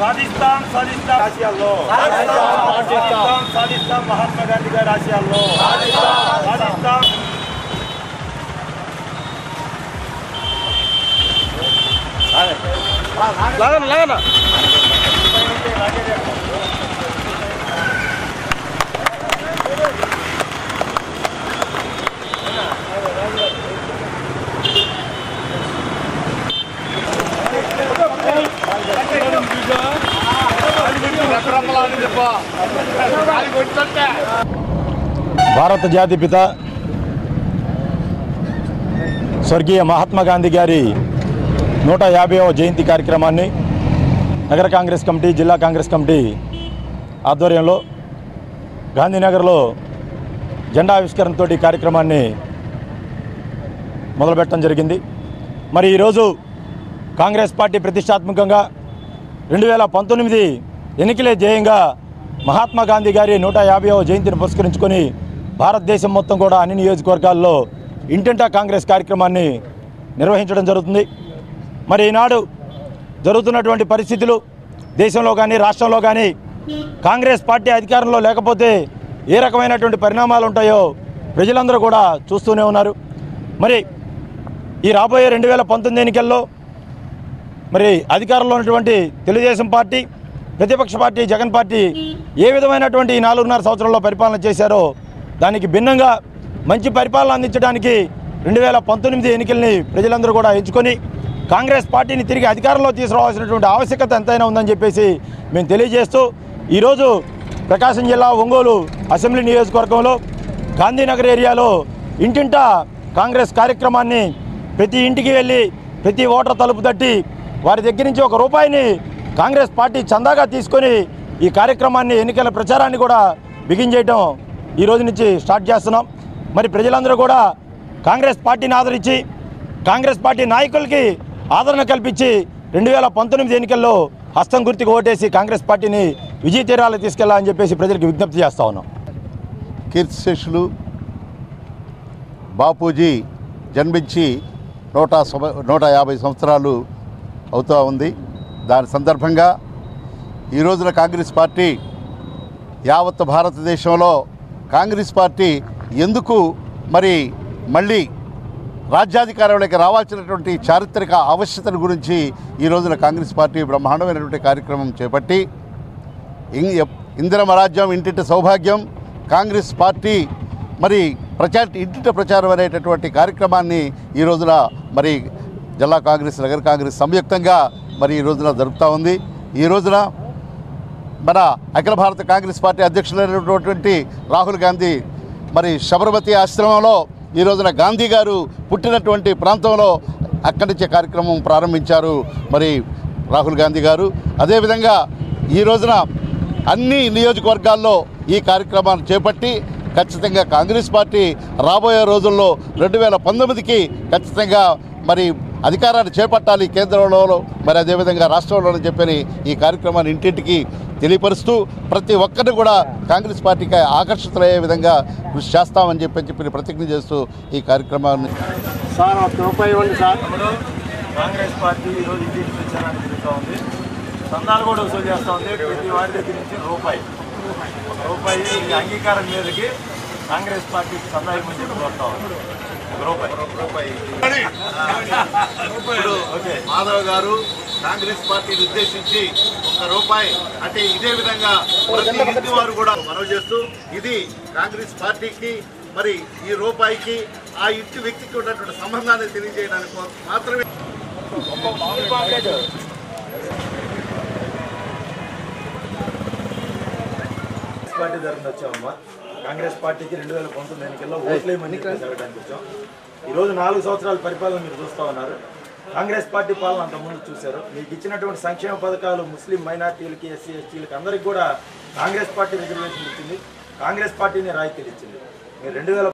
సాధిస్తాం సాధిస్తాం ఆశయాల్లో సాధిస్తాం సాధిస్తాం మహాత్మా గాంధీ గారి ఆశయాల్లో సాధిస్తాం లాగండి లాగండి భారత జాతిపిత స్వర్గీయ మహాత్మా గాంధీ గారి నూట యాభైవ జయంతి కార్యక్రమాన్ని నగర కాంగ్రెస్ కమిటీ జిల్లా కాంగ్రెస్ కమిటీ ఆధ్వర్యంలో గాంధీనగర్లో జెండా ఆవిష్కరణతో ఈ కార్యక్రమాన్ని మొదలుపెట్టడం జరిగింది మరి ఈరోజు కాంగ్రెస్ పార్టీ ప్రతిష్టాత్మకంగా రెండు వేల పంతొమ్మిది ఎన్నికలే ధ్యేయంగా మహాత్మా గాంధీ గారి నూట యాభైవ జయంతిని పురస్కరించుకొని భారతదేశం మొత్తం కూడా అన్ని నియోజకవర్గాల్లో ఇంటింటా కాంగ్రెస్ కార్యక్రమాన్ని నిర్వహించడం జరుగుతుంది మరి ఈనాడు జరుగుతున్నటువంటి పరిస్థితులు దేశంలో కానీ రాష్ట్రంలో కానీ కాంగ్రెస్ పార్టీ అధికారంలో లేకపోతే ఏ రకమైనటువంటి పరిణామాలు ఉంటాయో ప్రజలందరూ కూడా చూస్తూనే ఉన్నారు మరి ఈ రాబోయే రెండు వేల పంతొమ్మిది ఎన్నికల్లో మరి అధికారంలో ఉన్నటువంటి తెలుగుదేశం పార్టీ ప్రతిపక్ష పార్టీ జగన్ పార్టీ ఏ విధమైనటువంటి ఈ నాలుగున్నర సంవత్సరంలో పరిపాలన చేశారో దానికి భిన్నంగా మంచి పరిపాలన అందించడానికి రెండు వేల పంతొమ్మిది ఎన్నికల్ని ప్రజలందరూ కూడా ఎంచుకొని కాంగ్రెస్ పార్టీని తిరిగి అధికారంలో తీసుకురావాల్సినటువంటి ఆవశ్యకత ఎంతైనా ఉందని చెప్పేసి మేము తెలియజేస్తూ ఈరోజు ప్రకాశం జిల్లా ఒంగోలు అసెంబ్లీ నియోజకవర్గంలో గాంధీనగర్ ఏరియాలో ఇంటింటా కాంగ్రెస్ కార్యక్రమాన్ని ప్రతి ఇంటికి వెళ్ళి ప్రతి ఓటర్ తలుపు తట్టి వారి దగ్గర నుంచి ఒక రూపాయిని కాంగ్రెస్ పార్టీ చందాగా తీసుకొని ఈ కార్యక్రమాన్ని ఎన్నికల ప్రచారాన్ని కూడా బిగించేయటం ఈ రోజు నుంచి స్టార్ట్ చేస్తున్నాం మరి ప్రజలందరూ కూడా కాంగ్రెస్ పార్టీని ఆదరించి కాంగ్రెస్ పార్టీ నాయకులకి ఆదరణ కల్పించి రెండు వేల పంతొమ్మిది ఎన్నికల్లో హస్తం గుర్తుకు ఓటేసి కాంగ్రెస్ పార్టీని విజయ తీరాలకు తీసుకెళ్లాలని చెప్పేసి ప్రజలకు విజ్ఞప్తి చేస్తా ఉన్నాం కీర్తిశేషులు బాపూజీ జన్మించి నూట సమ- నూట యాభై సంవత్సరాలు అవుతూ ఉంది దాని సందర్భంగా ఈ రోజున కాంగ్రెస్ పార్టీ యావత్ భారతదేశంలో కాంగ్రెస్ పార్టీ ఎందుకు మరి మళ్ళీ రాజ్యాధికారంలోకి రావాల్సినటువంటి చారిత్రక ఆవశ్యకతను గురించి ఈ రోజున కాంగ్రెస్ పార్టీ బ్రహ్మాండమైనటువంటి కార్యక్రమం చేపట్టి ఇం- ఎప్- ఇందిరమ రాజ్యం ఇంటింటి సౌభాగ్యం కాంగ్రెస్ పార్టీ మరి ప్రచార ఇంటింట ప్రచారం అనేటటువంటి కార్యక్రమాన్ని ఈ రోజున మరి జిల్లా కాంగ్రెస్ నగర కాంగ్రెస్ సంయుక్తంగా మరి ఈ రోజున జరుపుతూ ఉంది ఈ రోజున మన అఖిల భారత కాంగ్రెస్ పార్టీ అధ్యక్షులైనటువంటి రాహుల్ గాంధీ మరి శబరమతి ఆశ్రమంలో ఈ రోజున గాంధీ గారు పుట్టినటువంటి ప్రాంతంలో అక్కడి నుంచే కార్యక్రమం ప్రారంభించారు మరి రాహుల్ గాంధీ గారు అదేవిధంగా ఈ రోజున అన్ని నియోజకవర్గాల్లో ఈ కార్యక్రమాన్ని చేపట్టి ఖచ్చితంగా కాంగ్రెస్ పార్టీ రాబోయే రోజుల్లో రెండు వేల పంతొమ్మిదికి ఖచ్చితంగా మరి అధికారాన్ని చేపట్టాలి కేంద్రంలో మరి అదేవిధంగా రాష్ట్రంలో చెప్పని ఈ కార్యక్రమాన్ని ఇంటింటికి తెలియపరుస్తూ ప్రతి ఒక్కరిని కూడా కాంగ్రెస్ పార్టీకి ఆకర్షితులయ్యే విధంగా కృషి చేస్తామని చెప్పి చెప్పి ప్రతిజ్ఞ చేస్తూ ఈ కార్యక్రమాన్ని సార్ ఒక రూపాయి ఇవ్వండి సార్ తమ్ముడు కాంగ్రెస్ పార్టీ ఈరోజు ఇంటింటి ప్రచారానికి తిరుగుతూ ఉంది సందాలు కూడా వసూలు చేస్తూ ఉంది ప్రతి వారి దగ్గర నుంచి రూపాయి ఒక రూపాయి ఈ అంగీకారం మీదకి కాంగ్రెస్ పార్టీకి సందా ఇవ్వమని చెప్పి కోరుతా ఉంది ఒక రూపాయి ఇప్పుడు మాధవ్ గారు కాంగ్రెస్ పార్టీని ఉద్దేశించి ఒక రూపాయి అంటే ఇదే విధంగా ప్రతి ఇంటి వారు కూడా మనవి చేస్తూ ఇది కాంగ్రెస్ పార్టీకి మరి ఈ రూపాయికి ఆ ఇంటి వ్యక్తికి ఉన్నటువంటి సంబంధాన్ని తెలియజేయడానికి మాత్రమే కాంగ్రెస్ పార్టీ తరఫున వచ్చామమ్మా కాంగ్రెస్ పార్టీకి రెండు వేల పంతొమ్మిది ఎన్నికల్లో ఓట్లేమని చెప్పేసి అడగడానికి వచ్చాం ఈ రోజు నాలుగు సంవత్సరాల పరిపాలన మీరు చూస్తూ ఉన్నారు కాంగ్రెస్ పార్టీ పాలన అంతకుముందు చూశారు మీకు ఇచ్చినటువంటి సంక్షేమ పథకాలు ముస్లిం మైనార్టీలకి ఎస్సీ ఎస్టీలకి అందరికీ కూడా కాంగ్రెస్ పార్టీ రిజర్వేషన్ ఇచ్చింది కాంగ్రెస్ పార్టీని రాయితీలు ఇచ్చింది మీరు రెండు వేల